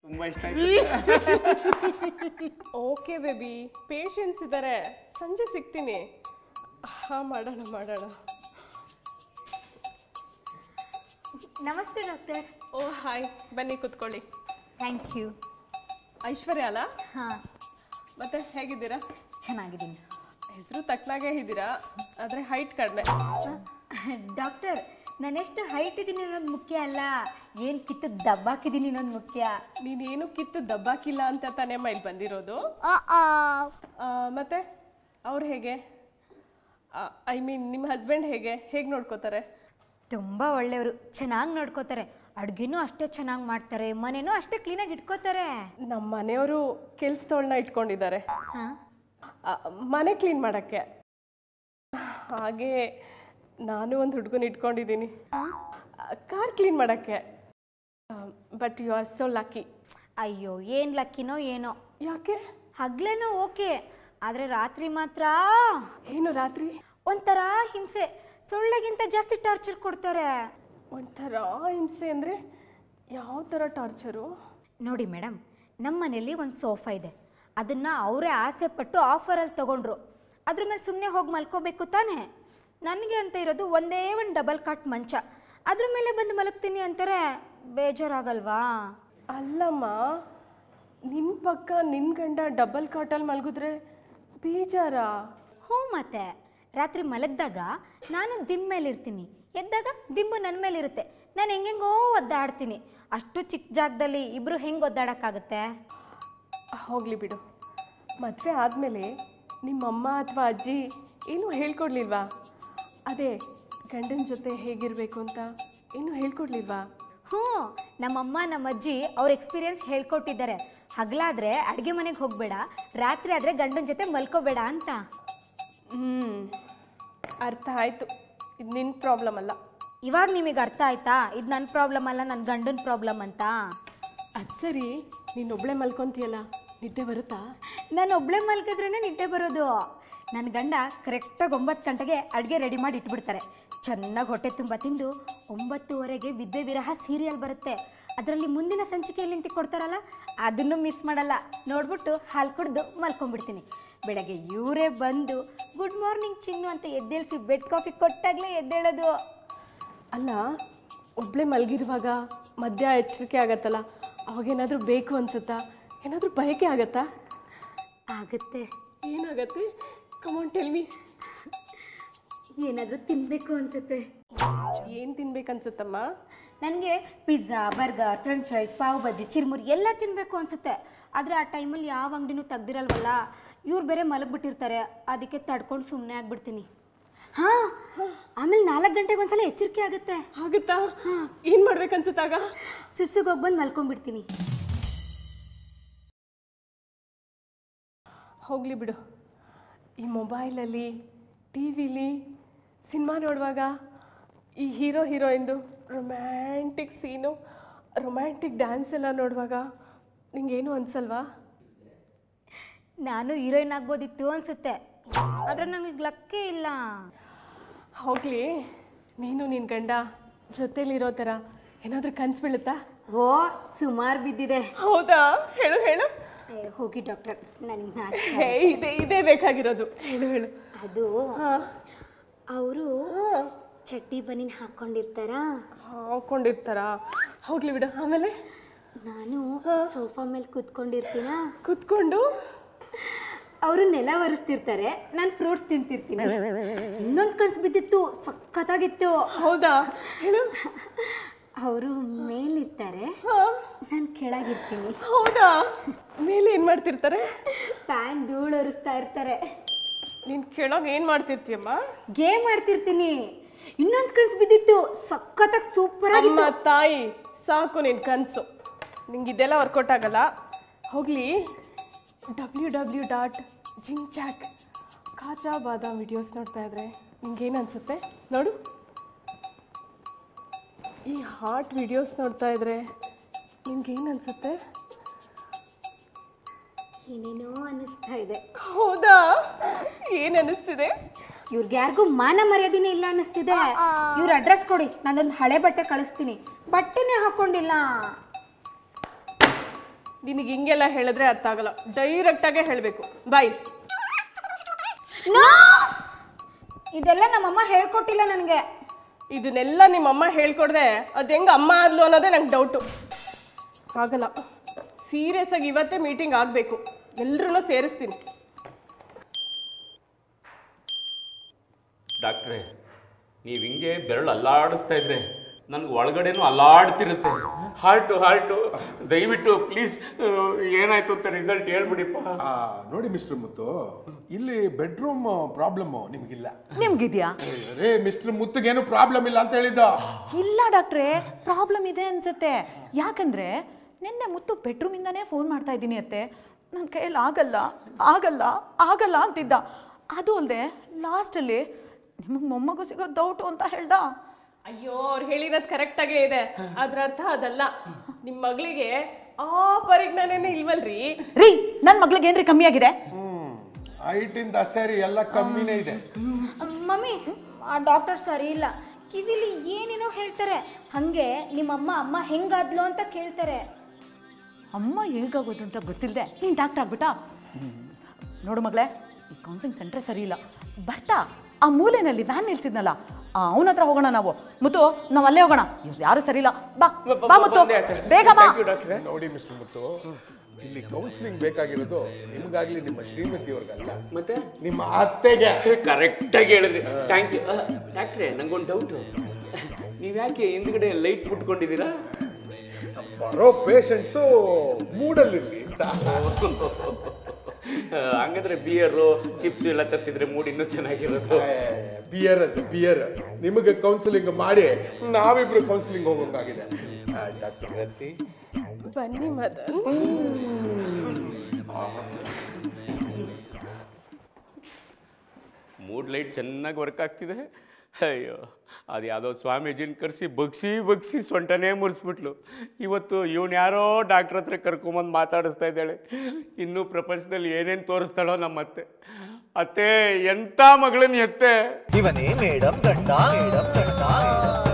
ತುಂಬ ಇಷ್ಟ ಆಯ್ತು ಓಕೆ ಬೇಬಿ ಪೇಷನ್ಸ್ ಇದ್ದಾರೆ ಸಂಜೆ ಸಿಗ್ತೀನಿ ಹಾಂ ಮಾಡೋಣ ಮಾಡೋಣ ನಮಸ್ತೆ ಡಾಕ್ಟರ್ ಓ ಹಾಯ್ ಬನ್ನಿ ಕೂತ್ಕೊಳ್ಳಿ ಥ್ಯಾಂಕ್ ಯು ಐಶ್ವರ್ಯ ಅಲ್ಲ ಹಾಂ ಮತ್ತೆ ಹೇಗಿದ್ದೀರಾ ಚೆನ್ನಾಗಿದ್ದೀನಿ ಹೆಸರು ತಕ್ಕನಾಗೆ ಇದ್ದೀರಾ ಆದರೆ ಹೈಟ್ ಕಡಿಮೆ ಡಾಕ್ಟರ್ ನಾನೆಷ್ಟು ಹೈಟ್ ಇದ್ದೀನಿ ಅನ್ನೋದು ಮುಖ್ಯ ಅಲ್ಲ ಏನು ಕಿತ್ತು ದಬ್ಬಾಕಿದ್ದೀನಿ ಅನ್ನೋದು ಮುಖ್ಯ ನೀನೇನು ಕಿತ್ತು ದಬ್ಬಾಕಿಲ್ಲ ಅಂತ ತಾನೇ ಮೈಲ್ ಬಂದಿರೋದು ಆ, ಮತ್ತೆ ಅವ್ರು ಹೇಗೆ ಐ ಮೀನ್ ನಿಮ್ಮ ಹಸ್ಬೆಂಡ್ ಹೇಗೆ ಹೇಗೆ ನೋಡ್ಕೋತಾರೆ ತುಂಬ ಒಳ್ಳೆಯವರು ಚೆನ್ನಾಗಿ ನೋಡ್ಕೋತಾರೆ ಅಡುಗೆನೂ ಅಷ್ಟೇ ಚೆನ್ನಾಗಿ ಮಾಡ್ತಾರೆ ಮನೆನೂ ಅಷ್ಟೇ ಕ್ಲೀನಾಗಿ ಇಟ್ಕೋತಾರೆ ನಮ್ಮ ಮನೆಯವರು ಕೆಲ್ಸದವಳನ್ನ ಇಟ್ಕೊಂಡಿದ್ದಾರೆ ಹಾಂ ಆ, ಮನೆ ಕ್ಲೀನ್ ಮಾಡೋಕ್ಕೆ ಹಾಗೆ ನಾನು ಒಂದು ಹುಡುಗನ ಇಟ್ಕೊಂಡಿದ್ದೀನಿ ಕಾರ್ ಕ್ಲೀನ್ ಮಾಡೋಕ್ಕೆ but you are so lucky ಅಯ್ಯೋ ಏನು ಲಕ್ಕಿನೋ ಏನೋ ಯಾಕೆ ಹಗ್ಲೇನೋ ಓಕೆ ಆದರೆ ರಾತ್ರಿ ಮಾತ್ರ ಏನು ರಾತ್ರಿ ಒಂಥರ ಹಿಂಸೆ ಸೊಳ್ಳೆಗಿಂತ ಜಾಸ್ತಿ ಟಾರ್ಚರ್ ಕೊಡ್ತಾರೆ ಒಂಥರ ಹಿಂಸೆ ಅಂದರೆ ಯಾವ ಥರ ಟಾರ್ಚರು ನೋಡಿ ಮೇಡಮ್ ನಮ್ಮ ಮನೇಲಿ ಒಂದು ಸೋಫಾ ಇದೆ ಅದನ್ನು ಅವರೇ ಆಸೆ ಪಟ್ಟು ಆಫರಲ್ಲಿ ತೊಗೊಂಡ್ರು ಅದ್ರ ಮೇಲೆ ಸುಮ್ಮನೆ ಹೋಗಿ ಮಲ್ಕೋಬೇಕು ತಾನೇ ನನಗೆ ಅಂತ ಇರೋದು ಒಂದೇ ಒಂದು ಡಬಲ್ ಕಾಟ್ ಮಂಚ ಅದ್ರ ಮೇಲೆ ಬಂದು ಮಲಗ್ತೀನಿ ಅಂತಾರೆ ಬೇಜಾರಾಗಲ್ವಾ ಅಲ್ಲಮ್ಮ ನಿನ್ನ ಪಕ್ಕ ನಿನ್ನ ಗಂಡ ಡಬಲ್ ಕಾಟಲ್ಲಿ ಮಲಗಿದ್ರೆ ಬೇಜಾರಾ ಹ್ಞೂ ಮತ್ತೆ ರಾತ್ರಿ ಮಲಗಿದಾಗ ನಾನು ದಿಂಬ್ ಮೇಲೆ ಇರ್ತೀನಿ ಎದ್ದಾಗ ದಿಂಬು ನನ್ನ ಮೇಲೆ ಇರುತ್ತೆ ನಾನು ಹೆಂಗೆಂಗೋ ಒದ್ದಾಡ್ತೀನಿ ಅಷ್ಟು ಚಿಕ್ಕ ಜಾಗದಲ್ಲಿ ಇಬ್ಬರು ಹೆಂಗೆ ಒದ್ದಾಡೋಕ್ಕಾಗುತ್ತೆ ಹೋಗಲಿ ಬಿಡು ಮದುವೆ ಆದಮೇಲೆ ನಿಮ್ಮಮ್ಮ ಅಥವಾ ಅಜ್ಜಿ ಏನೂ ಹೇಳ್ಕೊಡ್ಲಿಲ್ವಾ ಅದೇ ಗಂಡನ ಜೊತೆ ಹೇಗಿರಬೇಕು ಅಂತ ಏನೂ ಹೇಳ್ಕೊಡ್ಲಿಲ್ವಾ ಹ್ಞೂ ನಮ್ಮಮ್ಮ ನಮ್ಮ ಅಜ್ಜಿ ಅವ್ರ ಎಕ್ಸ್ಪೀರಿಯನ್ಸ್ ಹೇಳ್ಕೊಟ್ಟಿದ್ದಾರೆ ಹಗಲಾದ್ರೆ ಅಡುಗೆ ಮನೆಗೆ ಹೋಗಬೇಡ ರಾತ್ರಿ ಆದರೆ ಗಂಡನ ಜೊತೆ ಮಲ್ಕೋಬೇಡ ಅಂತ ಹ್ಞೂ ಅರ್ಥ ಆಯಿತು ಇದು ನಿನ್ನ ಪ್ರಾಬ್ಲಮ್ ಅಲ್ಲ ಇವಾಗ ನಿಮಗೆ ಅರ್ಥ ಆಯ್ತಾ ಇದು ನನ್ನ ಪ್ರಾಬ್ಲಮ್ ಅಲ್ಲ ನನ್ನ ಗಂಡನ ಪ್ರಾಬ್ಲಮ್ ಅಂತ ಅದು ಸರಿ ನೀನೊಬ್ಳೆ ಮಲ್ಕೊಂತೀಯಲ್ಲ ನಿದ್ದೆ ಬರುತ್ತಾ ನಾನು ಒಬ್ಳೆ ಮಲ್ಕಿದ್ರೇ ನಿದ್ದೆ ಬರೋದು ನನ್ನ ಗಂಡ ಕರೆಕ್ಟಾಗಿ ಒಂಬತ್ತು ಗಂಟೆಗೆ ಅಡುಗೆ ರೆಡಿ ಮಾಡಿ ಇಟ್ಬಿಡ್ತಾರೆ ಚೆನ್ನಾಗಿ ಹೊಟ್ಟೆ ತುಂಬ ತಿಂದು ಒಂಬತ್ತುವರೆಗೆ ವಿದ್ವೆ ವಿರಹ ಸೀರಿಯಲ್ ಬರುತ್ತೆ ಅದರಲ್ಲಿ ಮುಂದಿನ ಸಂಚಿಕೆಯಲ್ಲಿ ನಿಂತು ಕೊಡ್ತಾರಲ್ಲ ಅದನ್ನು ಮಿಸ್ ಮಾಡಲ್ಲ ನೋಡ್ಬಿಟ್ಟು ಹಾಲು ಕುಡಿದು ಮಲ್ಕೊಂಡ್ಬಿಡ್ತೀನಿ ಬೆಳಗ್ಗೆ ಇವರೇ ಬಂದು ಗುಡ್ ಮಾರ್ನಿಂಗ್ ಚಿನ್ನು ಅಂತ ಎದ್ದೇಳಿಸಿ ಬೆಡ್ ಕಾಫಿ ಕೊಟ್ಟಾಗಲೇ ಎದ್ದೇಳೋದು ಅಲ್ಲ ಒಬ್ಳೆ ಮಲಗಿರುವಾಗ ಮಧ್ಯ ಎಚ್ಚರಿಕೆ ಆಗತ್ತಲ್ಲ ಅವಾಗೇನಾದರೂ ಬೇಕು ಅನ್ಸುತ್ತಾ ಏನಾದರೂ ಬಯಕೆ ಆಗತ್ತಾ ಆಗುತ್ತೆ ಏನಾಗತ್ತೆ ಕಮಾನ್ ಟೆಲ್ಮಿ ಏನಾದರೂ ತಿನ್ನಬೇಕು ಅನ್ಸುತ್ತೆ ಏನು ತಿನ್ಬೇಕನ್ಸುತ್ತಮ್ಮ ನನಗೆ pizza burger French fries pav bhaji ಚಿರ್ಮುರಿ ಎಲ್ಲ ತಿನ್ನಬೇಕು ಅನಿಸುತ್ತೆ ಆದರೆ ಆ ಟೈಮಲ್ಲಿ ಯಾವ ಅಂಗಡಿನೂ ತೆಗ್ದಿರಲ್ವಲ್ಲ ಇವ್ರು ಬೇರೆ ಮಲಗ್ಬಿಟ್ಟಿರ್ತಾರೆ ಅದಕ್ಕೆ ತಡ್ಕೊಂಡು ಸುಮ್ಮನೆ ಆಗ್ಬಿಡ್ತೀನಿ ಹಾಂ ಆಮೇಲೆ ನಾಲ್ಕು ಗಂಟೆಗೆ ಒಂದ್ಸಲ ಎಚ್ಚರಿಕೆ ಆಗುತ್ತೆ ಆಗುತ್ತಾ ಏನು ಮಾಡ್ಬೇಕನ್ಸುತ್ತಾಗ ಸುಸ್ಸಿಗೆ ಹೋಗಿ ಬಂದು ಮಲ್ಕೊಂಡ್ಬಿಡ್ತೀನಿ ಹೋಗಲಿ ಬಿಡು ಈ ಮೊಬೈಲಲ್ಲಿ ಟಿ ವಿಲಿ ಸಿನಿಮಾ ನೋಡುವಾಗ ಈ ಹೀರೋ ಹೀರೋಯಿಂದು ರೊಮ್ಯಾಂಟಿಕ್ ಸೀನು ರೊಮ್ಯಾಂಟಿಕ್ ಡ್ಯಾನ್ಸ್ ಎಲ್ಲ ನೋಡುವಾಗ ನಿಂಗೇನು ಅನ್ಸಲ್ವಾ ನಾನು ಹೀರೋಯಿನ್ ಆಗ್ಬೋದಿತ್ತು ಅನಿಸುತ್ತೆ ಆದರೆ ನನಗೆ ಲಕ್ಕೇ ಇಲ್ಲ ಹೋಗಲಿ ನೀನು ನಿನ್ನ ಗಂಡ ಜೊತೇಲಿರೋ ಥರ ಏನಾದರೂ ಕನ್ಸು ಬೀಳುತ್ತಾ ಓ ಸುಮಾರು ಬಿದ್ದಿದೆ ಹೌದಾ ಹೇಳು ಹೇಳು ಏ, ಹೋಗಿ ಡಾಕ್ಟರ್ ನನಗೆ ನಾಚ ಹೇ ಇದೇ ಇದೇ ಬೇಕಾಗಿರೋದು ಹೇಳು ಹೇಳು ಅದು ಹಾಂ ಅವರು ಚಡ್ಡಿ ಬನಿನ್ ಹಾಕ್ಕೊಂಡಿರ್ತಾರಾ ಹಾಕೊಂಡಿರ್ತಾರ ಹೋಗ್ಲಿ ಬಿಡು ಆಮೇಲೆ ನಾನು ಸೋಫಾ ಮೇಲೆ ಕೂತ್ಕೊಂಡಿರ್ತೀನ ಕುತ್ಕೊಂಡು ಅವರು ನೆಲ ಒರೆಸ್ತಿರ್ತಾರೆ ನಾನು ಫ್ರೂಟ್ಸ್ ತಿಂತಿರ್ತೀನಿ ಇನ್ನೊಂದು ಕನ್ಸು ಬಿದ್ದಿತ್ತು ಸಖತ್ತಾಗಿತ್ತು ಹೌದಾ ಹೇಳು ಅವರು ಮೇಲಿರ್ತಾರೆ ಹಾ, ನಾನು ಕೆಳಗಿರ್ತೀನಿ ಹೌದಾ ಮೇಲೆ ಏನು ಮಾಡ್ತಿರ್ತಾರೆ ಫ್ಯಾನ್ ಧೂಳು ಒರೆಸ್ತಾ ಇರ್ತಾರೆ ನೀನು ಕೆಳಗೆ ಏನು ಮಾಡ್ತಿರ್ತೀಯಮ್ಮ ಗೇಮ್ ಆಡ್ತಿರ್ತೀನಿ ಇನ್ನೊಂದು ಕನ್ಸು ಬಿದ್ದಿತ್ತು ಸಖತ್ತಾಗಿ ಸೂಪರ್ ಅಮ್ಮ ತಾಯಿ ಸಾಕು ನಿನ್ನ ಕನಸು ನಿಂಗೆ ಇದೆಲ್ಲ ವರ್ಕೌಟ್ ಆಗಲ್ಲ ಹೋಗ್ಲಿ ಡಬ್ಲ್ಯೂ ಡಬ್ಲ್ಯೂ ಡಾಟ್ ಜಿಮ್ ಚಾಕ್ ಕಾಚಾ ಬಾದಾಮ್ ವಿಡಿಯೋಸ್ ನೋಡ್ತಾ ಇದ್ರೆ ನಿಂಗೇನು ಅನ್ಸುತ್ತೆ ನೋಡು ಈ ಹಾಟ್ ವಿಡಿಯೋಸ್ ನೋಡ್ತಾ ಇದ್ರೆ ನಿನ್ಗೇನು ಅನ್ಸುತ್ತೆ ಏನೇನೋ ಅನ್ನಿಸ್ತಾ ಇದೆ ಹೌದಾ ಏನು ಅನಿಸ್ತಿದೆ ಇವ್ರಿಗೆ ಯಾರಿಗೂ ಮಾನ ಮರ್ಯಾದೆನೇ ಇಲ್ಲ ಅನ್ನಿಸ್ತಿದೆ ಇವ್ರ ಅಡ್ರೆಸ್ ಕೊಡಿ ನಾನೊಂದು ಹಳೆ ಬಟ್ಟೆ ಕಳಿಸ್ತೀನಿ ಬಟ್ಟೆನೇ ಹಾಕೊಂಡಿಲ್ಲ ನಿನಗೆ ಹಿಂಗೆಲ್ಲ ಹೇಳಿದ್ರೆ ಅರ್ಥ ಆಗಲ್ಲ ಡೈರೆಕ್ಟಾಗೆ ಹೇಳಬೇಕು ಬಾಯ್ ನೋ ಇದೆಲ್ಲ ನಮ್ಮಮ್ಮ ಹೇಳ್ಕೊಟ್ಟಿಲ್ಲ ನನಗೆ ಇದನ್ನೆಲ್ಲ ನಿಮ್ಮಮ್ಮ ಹೇಳ್ಕೊಡ್ದೆ ಅದು ಹೆಂಗೆ ಅಮ್ಮ ಆದ್ಲು ಅನ್ನೋದೇ ನಂಗೆ ಡೌಟು ಆಗಲ್ಲ ಸೀರಿಯಸ್ ಆಗಿ ಇವತ್ತೇ ಮೀಟಿಂಗ್ ಆಗಬೇಕು ಎಲ್ರೂ ಸೇರಿಸ್ತೀನಿ ಡಾಕ್ಟ್ರೇ ನೀವು ಹಿಂಗೆ ಬೆರಳು ಅಲ್ಲಾಡಿಸ್ತಾ ಇದ್ರೆ ನನ್ಗೆ ಒಳಗಡೆನೂ ಅಲ್ಲಾಡ್ತಿರುತ್ತೆ ಹಾರ್ಟು ಹಾರ್ಟು ದಯವಿಟ್ಟು ಪ್ಲೀಸ್ ಏನಾಯ್ತು ಅಂತ ರಿಸಲ್ಟ್ ಹೇಳ್ಬಿಡಿಪ್ಪ ಆ, ನೋಡಿ ಮಿಸ್ಟರ್ ಮುತ್ತು ಇಲ್ಲಿ ಬೆಡ್ರೂಮ್ ಪ್ರಾಬ್ಲಮ್ ನಿಮ್ಗಿಲ್ಲ ನಿಮ್ಗಿದ್ಯಾ ರೇ ಮಿಸ್ಟರ್ ಮುತ್ತುಗೇನು ಪ್ರಾಬ್ಲಮ್ ಇಲ್ಲ ಅಂತ ಹೇಳಿದ್ದ ಇಲ್ಲ ಡಾಕ್ಟ್ರೇ ಪ್ರಾಬ್ಲಮ್ ಇದೆ ಅನ್ಸುತ್ತೆ ಯಾಕಂದ್ರೆ ನಿನ್ನೆ ಮುತ್ತು ಬೆಡ್ರೂಮಿಂದಾನೇ ಫೋನ್ ಮಾಡ್ತಾ ಇದ್ದೀನಿ ಅತ್ತೆ ನನ್ನ ಕೈಯಲ್ಲಿ ಆಗಲ್ಲ ಆಗಲ್ಲ ಆಗಲ್ಲ ಅಂತಿದ್ದ ಅದು ಅಲ್ಲದೆ ಲಾಸ್ಟಲ್ಲಿ ನಿಮಗೆ ಮೊಮ್ಮಗು ಸಿಗೋ ಡೌಟು ಅಂತ ಹೇಳ್ದ ಅಯ್ಯೋ ಅವ್ರು ಹೇಳಿರೋದು ಕರೆಕ್ಟಾಗೇ ಇದೆ ಅದ್ರ ಅರ್ಥ ಅದಲ್ಲ ನಿಮ್ಮ ಮಗಳಿಗೆ ಆ ಪರಿಜ್ಞಾನನೇ ಇಲ್ವಲ್ರಿ ರೀ ನನ್ನ ಮಗಳಿಗೆ ಏನ್ರಿ ಕಮ್ಮಿ ಆಗಿದೆ ಹ್ಮ್ ಹೈಟಿಂದ ಸೇರಿ ಎಲ್ಲ ಕಮ್ಮಿನೇ ಇದೆ ಮಮ್ಮಿ ಆ ಡಾಕ್ಟರ್ ಸರಿ ಇಲ್ಲ ಕಿವಿಲಿ ಏನೇನೋ ಹೇಳ್ತಾರೆ ಹಾಗೆ ನಿಮ್ಮಮ್ಮ ಅಮ್ಮ ಹೆಂಗಾದ್ಲು ಅಂತ ಕೇಳ್ತಾರೆ ಅಮ್ಮ ಹೇಗಾಗೋದು ಅಂತ ಗೊತ್ತಿಲ್ಲದೆ ನೀನು ಡಾಕ್ಟರ್ ಆಗ್ಬಿಟ್ಟಾ ಹ್ಮ್. ನೋಡು ಮಗಳೇ ಈ ಕೌನ್ಸಿಲಿಂಗ್ ಸೆಂಟ್ರೇ ಸರಿ ಇಲ್ಲ ಬರ್ತಾ ಆ ಮೂಲೆಯಲ್ಲಿ ವ್ಯಾನ್ ನಿಲ್ಸಿದ್ನಲ್ಲ ಅವನ ಹತ್ರ ಹೋಗೋಣ ನಾವು ಮುತ್ತು ನಾವು ಅಲ್ಲೇ ಹೋಗೋಣ ಇವ್ರು ಯಾರು ಸರಿ ಇಲ್ಲ ಬಾ ಬಾ ಮುತ್ತು ಬೇಗ ಬಾ ನೋಡಿ ಮಿಸ್ಟರ್ ಮುತ್ತು ಇಲ್ಲಿ ಕೌನ್ಸಿಲಿಂಗ್ ಬೇಕಾಗಿರೋದು ನಿಮ್ಗಾಗ್ಲಿ ನಿಮ್ಮ ಶ್ರೀಮತಿಯವ್ರಿಗಲ್ಲ ಮತ್ತೆ ನಿಮ್ಮ ಅತ್ತೆಗೆ ಕರೆಕ್ಟಾಗಿ ಹೇಳಿದ್ರಿ ಥ್ಯಾಂಕ್ ಯು ಡಾಕ್ಟ್ರೇ ನಂಗೊಂದು ಡೌಟು ನೀವು ಯಾಕೆ ಹಿಂದ್ಗಡೆ ಲೈಟ್ ಬಿಟ್ಕೊಂಡಿದ್ದೀರಾ ಬರೋ ಪೇಷಂಟ್ಸು ಮೂಡಲ್ಲಿರ್ಲಿ ಅಂತ ಆ, ಹಂಗಂದ್ರೆ ಬಿಯರು ಚಿಪ್ಸ್ ಎಲ್ಲ ತರಿಸಿದ್ರೆ ಮೂಡ್ ಇನ್ನೂ ಚೆನ್ನಾಗಿರೋದು ಬಿಯರ್ ಅಂತ ಬಿಯರ್ ನಿಮಗೆ ಕೌನ್ಸಿಲಿಂಗ್ ಮಾಡಿ ನಾವಿಬ್ರು ಕೌನ್ಸಿಲಿಂಗ್ ಹೋಗೋಂಗಾಗಿದೆ ಡಾಕ್ಟರ್ ರತಿ ಬನ್ನಿ ಮದನ್ ಮೂಡ್ ಲೈಟ್ ಚೆನ್ನಾಗಿ ವರ್ಕ್ ಆಗ್ತಿದೆ ಅಯ್ಯೋ ಅದು ಯಾವುದೋ ಸ್ವಾಮೀಜಿನ ಕರೆಸಿ ಬಗ್ಸಿ ಬಗ್ಸಿ ಸೊಂಟನೇ ಮುರಿಸ್ಬಿಟ್ಲು ಇವತ್ತು ಇವನು ಯಾರೋ ಡಾಕ್ಟ್ರ್ ಹತ್ರ ಕರ್ಕೊಂಬಂದು ಮಾತಾಡಿಸ್ತಾ ಇದ್ದಾಳೆ ಇನ್ನೂ ಪ್ರಪಂಚದಲ್ಲಿ ಏನೇನು ತೋರಿಸ್ತಾಳೋ ನಮ್ಮ ಅತ್ತೆ ಅತ್ತೆ ಎಂಥ ಮಗಳನ್ನ ಎತ್ತೆ ಇವನೇ ಮೇಡಮ್ ಗಂಡ ಮೇಡಮ್ ಗಂಡ ಮೇಡಮ್